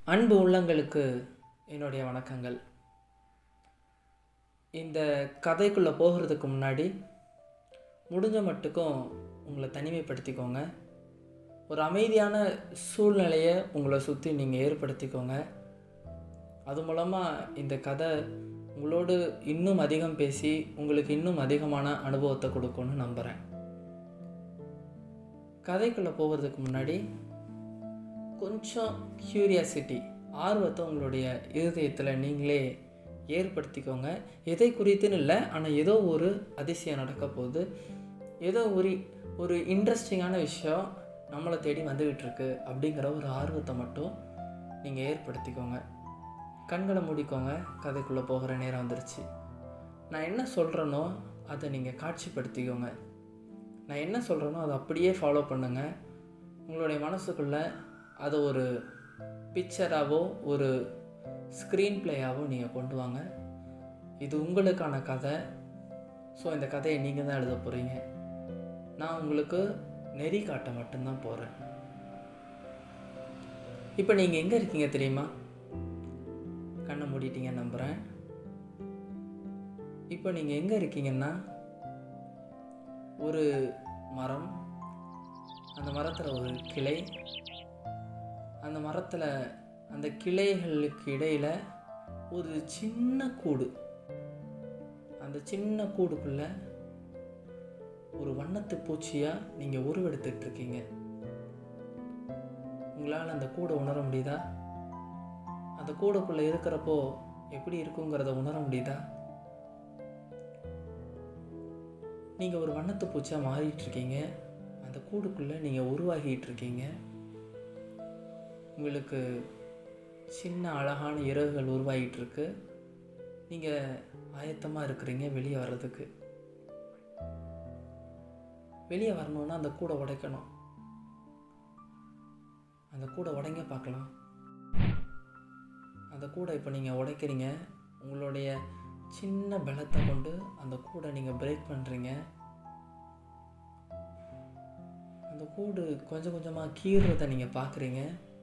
அன்பு உள்ளங்களுக்கு என்னுடைய வணக்கங்கள் இந்த கதைக்குள்ளே போகிறதுக்கு முன்னாடி முடிஞ்ச மட்டுக்கும் உங்களை தனிமைப்படுத்திக்கோங்க ஒரு அமைதியான சூழ்நிலையை உங்களை சுற்றி நீங்கள் ஏற்படுத்திக்கோங்க அது மூலமாக இந்த கதை உங்களோடு இன்னும் அதிகம் பேசி உங்களுக்கு இன்னும் அதிகமான அனுபவத்தை கொடுக்கும்னு நம்புகிறேன் கதைக்குள்ளே போகிறதுக்கு முன்னாடி கொஞ்சம் க்யூரியாசிட்டி ஆர்வத்தை உங்களுடைய இருதயத்தில் நீங்களே ஏற்படுத்திக்கோங்க எதை குறித்துன்னு இல்லை ஆனால் ஏதோ ஒரு அதிசயம் நடக்க போகுது ஏதோ ஒரு ஒரு இன்ட்ரெஸ்டிங்கான விஷயம் நம்மளை தேடி வந்துக்கிட்டு இருக்கு அப்படிங்கிற ஒரு ஆர்வத்தை மட்டும் நீங்கள் ஏற்படுத்திக்கோங்க கண்களை மூடிக்கோங்க கதைக்குள்ளே போகிற நேரம் வந்துருச்சு நான் என்ன சொல்கிறேனோ அதை நீங்கள் காட்சிப்படுத்திக்கோங்க நான் என்ன சொல்கிறேனோ அதை அப்படியே ஃபாலோ பண்ணுங்கள் உங்களுடைய மனசுக்குள்ளே அதை ஒரு பிக்சராகவோ ஒரு ஸ்க்ரீன் பிளேயாவோ நீங்கள் கொண்டு வாங்க இது உங்களுக்கான கதை ஸோ இந்த கதையை நீங்கள் தான் எழுத போகிறீங்க நான் உங்களுக்கு நெறி காட்ட மட்டும்தான் போகிறேன் இப்போ நீங்கள் எங்கே இருக்கீங்க தெரியுமா கண்ணை மூடிட்டீங்க நம்புகிறேன் இப்போ நீங்கள் எங்கே இருக்கீங்கன்னா ஒரு மரம் அந்த மரத்தில் ஒரு கிளை அந்த மரத்தில் அந்த கிளைகளுக்கு இடையில் ஒரு சின்ன கூடு அந்த சின்ன கூடுக்குள்ளே ஒரு வண்ணத்து பூச்சியாக நீங்கள் உருவெடுத்துட்டு இருக்கீங்க உங்களால் அந்த கூடை உணர முடியுதா அந்த கூடைக்குள்ளே இருக்கிறப்போ எப்படி இருக்குங்கிறத உணர முடியுதா நீங்கள் ஒரு வண்ணத்து பூச்சியாக மாறிட்டு இருக்கீங்க அந்த கூடுக்குள்ளே நீங்கள் உருவாகிட்டு இருக்கீங்க உங்களுக்கு சின்ன அழகான இறகுகள் உருவாகிட்டு இருக்கு நீங்கள் ஆயத்தமாக இருக்கிறீங்க வெளியே வர்றதுக்கு வெளியே வரணுன்னா அந்த கூடை உடைக்கணும் அந்த கூடை உடைங்க பார்க்கலாம் அந்த கூடை இப்போ நீங்கள் உடைக்கிறீங்க உங்களுடைய சின்ன பலத்தை கொண்டு அந்த கூடை நீங்கள் பிரேக் பண்ணுறீங்க அந்த கூடு கொஞ்சம் கொஞ்சமாக கீறுறதை நீங்கள் பார்க்குறீங்க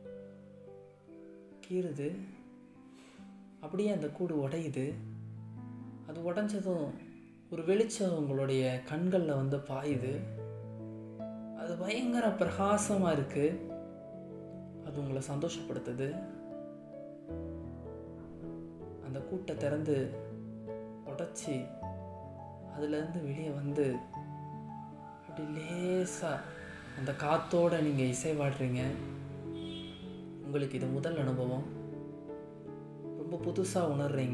கீறுது அப்படியே அந்த கூடு உடையுது அது உடஞ்சதும் ஒரு வெளிச்சம் உங்களுடைய கண்களில் வந்து பாயுது அது பயங்கர பிரகாசமாக இருக்குது அது உங்களை சந்தோஷப்படுத்துது அந்த கூட்டை திறந்து உடச்சி அதுலேருந்து வெளியே வந்து அப்படி லேசாக அந்த காத்தோட நீங்கள் இசைவாடுறீங்க உங்களுக்கு இது முதல் அனுபவம் ரொம்ப புதுசாக உணர்றீங்க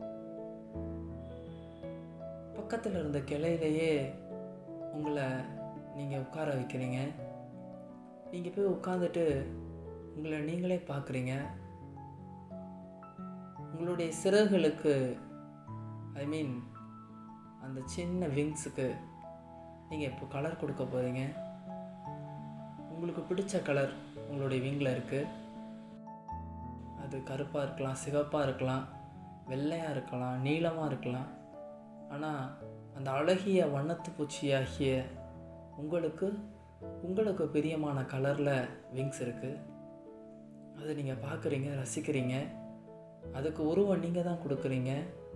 பக்கத்தில் இருந்த கிளையிலேயே உங்களை நீங்கள் உட்கார வைக்கிறீங்க நீங்கள் போய் உட்காந்துட்டு உங்களை நீங்களே பார்க்குறீங்க உங்களுடைய சிறகுகளுக்கு ஐ மீன் அந்த சின்ன விங்ஸுக்கு நீங்கள் இப்போ கலர் கொடுக்க போகிறீங்க உங்களுக்கு பிடிச்ச கலர் உங்களுடைய விங்கில் இருக்குது அது கருப்பாக இருக்கலாம் சிவப்பாக இருக்கலாம் வெள்ளையாக இருக்கலாம் நீளமாக இருக்கலாம் ஆனால் அந்த அழகிய வண்ணத்து பூச்சியாகிய உங்களுக்கு உங்களுக்கு பிரியமான கலரில் விங்ஸ் இருக்குது அதை நீங்கள் பார்க்குறீங்க ரசிக்கிறீங்க அதுக்கு உருவம் நீங்கள் தான் கொடுக்குறீங்க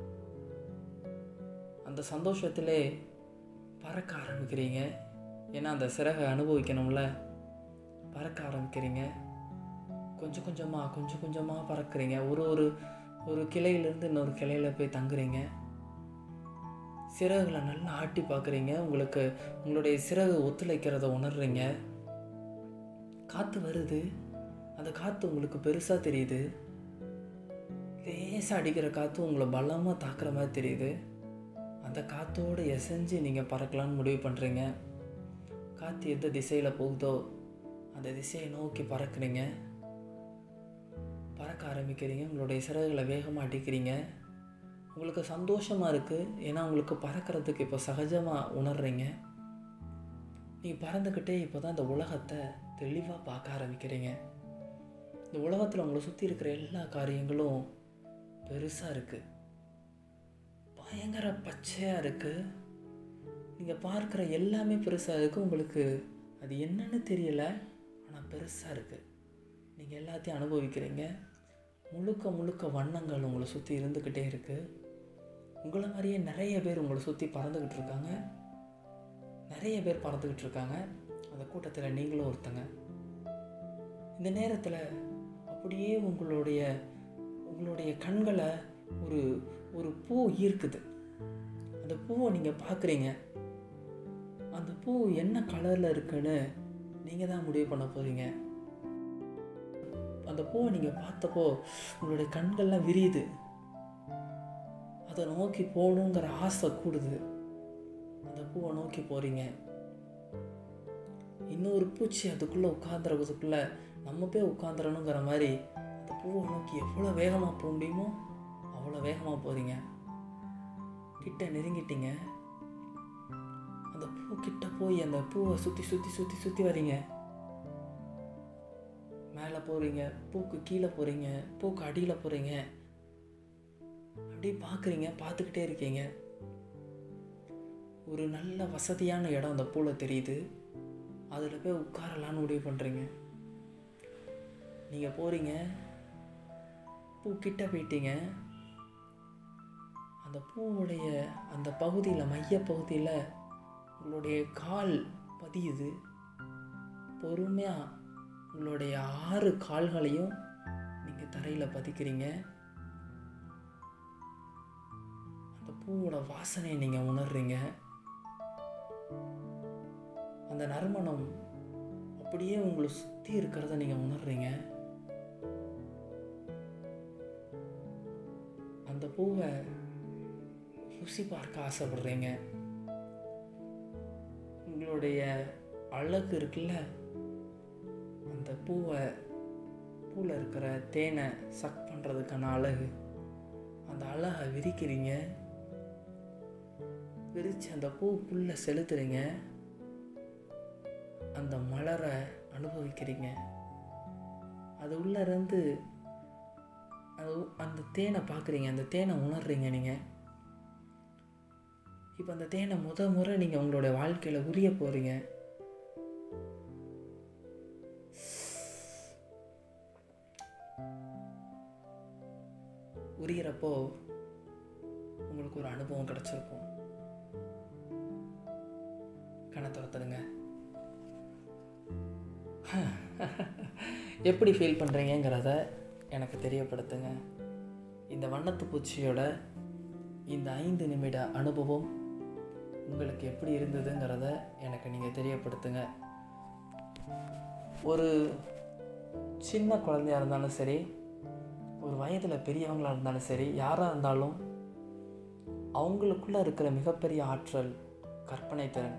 அந்த சந்தோஷத்திலே பறக்க ஆரம்பிக்கிறீங்க ஏன்னா அந்த சிறகை அனுபவிக்கணும்ல பறக்க ஆரம்பிக்கிறீங்க கொஞ்சம் கொஞ்சமாக கொஞ்சம் கொஞ்சமாக பறக்கிறீங்க ஒரு ஒரு ஒரு கிளையிலேருந்து இன்னொரு கிளையில் போய் தங்குறீங்க சிறகுகளை நல்லா ஆட்டி பார்க்குறீங்க உங்களுக்கு உங்களுடைய சிறகு ஒத்துழைக்கிறத உணர்றீங்க காற்று வருது அந்த காற்று உங்களுக்கு பெருசாக தெரியுது லேசாக அடிக்கிற காற்று உங்களை பலமாக தாக்குற மாதிரி தெரியுது அந்த காற்றோடு எசைஞ்சு நீங்கள் பறக்கலான்னு முடிவு பண்ணுறீங்க காற்று எந்த திசையில் போகுதோ அந்த திசையை நோக்கி பறக்கிறீங்க பறக்க ஆரம்பிக்கிறீங்க உங்களுடைய சிறகுகளை வேகமாக அடிக்கிறீங்க உங்களுக்கு சந்தோஷமாக இருக்குது ஏன்னா உங்களுக்கு பறக்கிறதுக்கு இப்போ சகஜமாக உணர்றீங்க நீங்கள் பறந்துக்கிட்டே இப்போ தான் இந்த உலகத்தை தெளிவாக பார்க்க ஆரம்பிக்கிறீங்க இந்த உலகத்தில் உங்களை சுற்றி இருக்கிற எல்லா காரியங்களும் பெருசாக இருக்குது பயங்கர பச்சையாக இருக்குது நீங்கள் பார்க்குற எல்லாமே பெருசாக இருக்குது உங்களுக்கு அது என்னன்னு தெரியல ஆனால் பெருசாக இருக்குது நீங்கள் எல்லாத்தையும் அனுபவிக்கிறீங்க முழுக்க முழுக்க வண்ணங்கள் உங்களை சுற்றி இருந்துக்கிட்டே இருக்குது உங்களை மாதிரியே நிறைய பேர் உங்களை சுற்றி பறந்துக்கிட்டு இருக்காங்க நிறைய பேர் பறந்துக்கிட்டு இருக்காங்க அந்த கூட்டத்தில் நீங்களும் ஒருத்தங்க இந்த நேரத்தில் அப்படியே உங்களுடைய உங்களுடைய கண்களை ஒரு ஒரு பூ ஈர்க்குது அந்த பூவை நீங்கள் பார்க்குறீங்க அந்த பூ என்ன கலரில் இருக்குன்னு நீங்கள் தான் முடிவு பண்ண போகிறீங்க அந்த பூவை நீங்கள் பார்த்தப்போ உங்களுடைய கண்கள்லாம் விரியுது அதை நோக்கி போகணுங்கிற ஆசை கூடுது அந்த பூவை நோக்கி போகிறீங்க இன்னொரு பூச்சி அதுக்குள்ளே உட்காந்துறதுக்குள்ளே நம்ம போய் உட்காந்துறணுங்கிற மாதிரி அந்த பூவை நோக்கி எவ்வளோ வேகமாக போக முடியுமோ அவ்வளோ வேகமாக போகிறீங்க கிட்ட நெருங்கிட்டீங்க அந்த பூ கிட்ட போய் அந்த பூவை சுற்றி சுற்றி சுற்றி சுற்றி வரீங்க மேலே போகிறீங்க பூக்கு கீழே போகிறீங்க பூக்கு அடியில் போகிறீங்க அப்படியே பார்க்குறீங்க பார்த்துக்கிட்டே இருக்கீங்க ஒரு நல்ல வசதியான இடம் அந்த பூவில் தெரியுது அதில் போய் உட்காரலான்னு முடிவு பண்ணுறீங்க நீங்கள் போகிறீங்க பூ கிட்ட போயிட்டீங்க அந்த பூவுடைய அந்த பகுதியில் மைய பகுதியில் உங்களுடைய கால் பதியுது பொறுமையாக உங்களுடைய ஆறு கால்களையும் நீங்கள் தரையில் பதிக்கிறீங்க அந்த பூவோட வாசனையை நீங்கள் உணர்றீங்க அந்த நறுமணம் அப்படியே உங்களை சுற்றி இருக்கிறத நீங்கள் உணர்றீங்க அந்த பூவை ருசி பார்க்க ஆசைப்படுறீங்க உங்களுடைய அழகு இருக்குல்ல அந்த பூவை பூவில் இருக்கிற தேனை சக் பண்ணுறதுக்கான அழகு அந்த அழகை விரிக்கிறீங்க விரித்து அந்த பூக்குள்ளே செலுத்துறீங்க அந்த மலரை அனுபவிக்கிறீங்க அது உள்ள இருந்து அது அந்த தேனை பார்க்குறீங்க அந்த தேனை உணர்றீங்க நீங்கள் இப்போ அந்த தேனை முத முறை நீங்கள் உங்களுடைய வாழ்க்கையில் உரிய போகிறீங்க உரியறப்போ உங்களுக்கு ஒரு அனுபவம் கிடச்சிருக்கும் கண்ணை திறத்துடுங்க எப்படி ஃபீல் பண்ணுறீங்கிறத எனக்கு தெரியப்படுத்துங்க இந்த வண்ணத்து பூச்சியோட இந்த ஐந்து நிமிட அனுபவம் உங்களுக்கு எப்படி இருந்ததுங்கிறத எனக்கு நீங்கள் தெரியப்படுத்துங்க ஒரு சின்ன குழந்தையா இருந்தாலும் சரி ஒரு வயதில் பெரியவங்களாக இருந்தாலும் சரி யாராக இருந்தாலும் அவங்களுக்குள்ளே இருக்கிற மிகப்பெரிய ஆற்றல் கற்பனை திறன்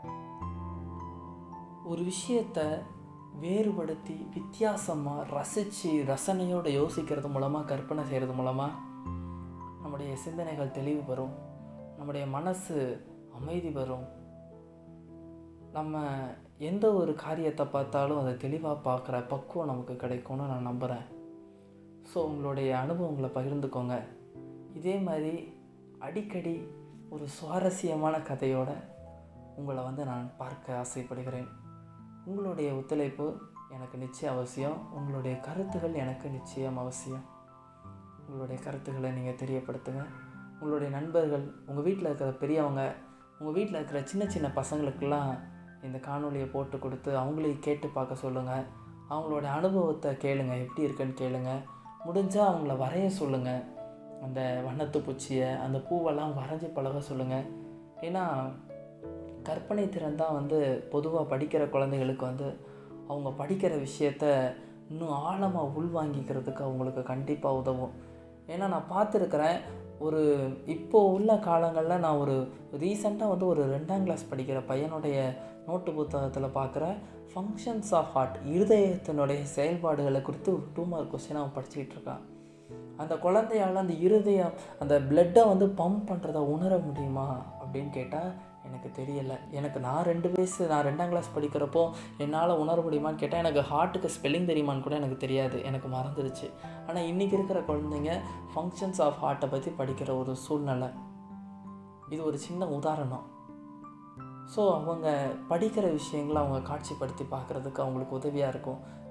ஒரு விஷயத்தை வேறுபடுத்தி வித்தியாசமாக ரசித்து ரசனையோடு யோசிக்கிறது மூலமாக கற்பனை செய்கிறது மூலமாக நம்முடைய சிந்தனைகள் தெளிவு பெறும் நம்முடைய மனசு அமைதி பெறும் நம்ம எந்த ஒரு காரியத்தை பார்த்தாலும் அதை தெளிவாக பார்க்குற பக்குவம் நமக்கு கிடைக்கும்னு நான் நம்புகிறேன் ஸோ உங்களுடைய அனுபவங்களை பகிர்ந்துக்கோங்க இதே மாதிரி அடிக்கடி ஒரு சுவாரஸ்யமான கதையோட உங்களை வந்து நான் பார்க்க ஆசைப்படுகிறேன் உங்களுடைய ஒத்துழைப்பு எனக்கு நிச்சயம் அவசியம் உங்களுடைய கருத்துகள் எனக்கு நிச்சயம் அவசியம் உங்களுடைய கருத்துக்களை நீங்கள் தெரியப்படுத்துங்க உங்களுடைய நண்பர்கள் உங்கள் வீட்டில் இருக்கிற பெரியவங்க உங்கள் வீட்டில் இருக்கிற சின்ன சின்ன பசங்களுக்கெல்லாம் இந்த காணொலியை போட்டு கொடுத்து அவங்களையும் கேட்டு பார்க்க சொல்லுங்கள் அவங்களோட அனுபவத்தை கேளுங்க எப்படி இருக்குன்னு கேளுங்க முடிஞ்சால் அவங்கள வரைய சொல்லுங்கள் அந்த வண்ணத்து பூச்சியை அந்த பூவெல்லாம் வரைஞ்சி பழக சொல்லுங்கள் ஏன்னா கற்பனை திறன் தான் வந்து பொதுவாக படிக்கிற குழந்தைகளுக்கு வந்து அவங்க படிக்கிற விஷயத்த இன்னும் ஆழமாக உள்வாங்கிக்கிறதுக்கு அவங்களுக்கு கண்டிப்பாக உதவும் ஏன்னா நான் பார்த்துருக்குறேன் ஒரு இப்போ உள்ள காலங்களில் நான் ஒரு ரீசெண்டாக வந்து ஒரு ரெண்டாம் கிளாஸ் படிக்கிற பையனுடைய நோட்டு புத்தகத்தில் பார்க்குற ஃபங்க்ஷன்ஸ் ஆஃப் ஹார்ட் இருதயத்தினுடைய செயல்பாடுகளை குறித்து ஒரு டூ மார்க் கொஸ்டின் அவன் படிச்சுக்கிட்டு இருக்கான் அந்த குழந்தையால் அந்த இருதயம் அந்த பிளட்டை வந்து பம்ப் பண்ணுறத உணர முடியுமா அப்படின்னு கேட்டால் எனக்கு தெரியலை எனக்கு நான் ரெண்டு வயசு நான் ரெண்டாம் கிளாஸ் படிக்கிறப்போ என்னால் உணர முடியுமான்னு கேட்டால் எனக்கு ஹார்ட்டுக்கு ஸ்பெல்லிங் தெரியுமான்னு கூட எனக்கு தெரியாது எனக்கு மறந்துடுச்சு ஆனால் இன்றைக்கி இருக்கிற குழந்தைங்க ஃபங்க்ஷன்ஸ் ஆஃப் ஹார்ட்டை பற்றி படிக்கிற ஒரு சூழ்நிலை இது ஒரு சின்ன உதாரணம் ஸோ அவங்க படிக்கிற விஷயங்களை அவங்க காட்சிப்படுத்தி பார்க்குறதுக்கு அவங்களுக்கு உதவியாக இருக்கும்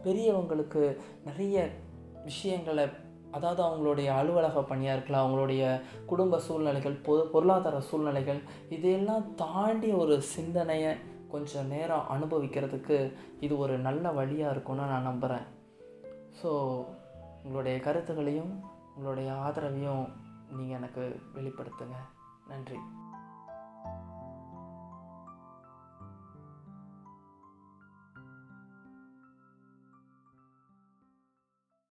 பெரியவங்களுக்கு நிறைய விஷயங்களை அதாவது அவங்களுடைய அலுவலக பணியாக இருக்கலாம் அவங்களுடைய குடும்ப சூழ்நிலைகள் பொது பொருளாதார சூழ்நிலைகள் இதையெல்லாம் தாண்டி ஒரு சிந்தனையை கொஞ்சம் நேரம் அனுபவிக்கிறதுக்கு இது ஒரு நல்ல வழியாக இருக்கும்னு நான் நம்புகிறேன் ஸோ உங்களுடைய கருத்துக்களையும் உங்களுடைய ஆதரவையும் நீங்கள் எனக்கு வெளிப்படுத்துங்க நன்றி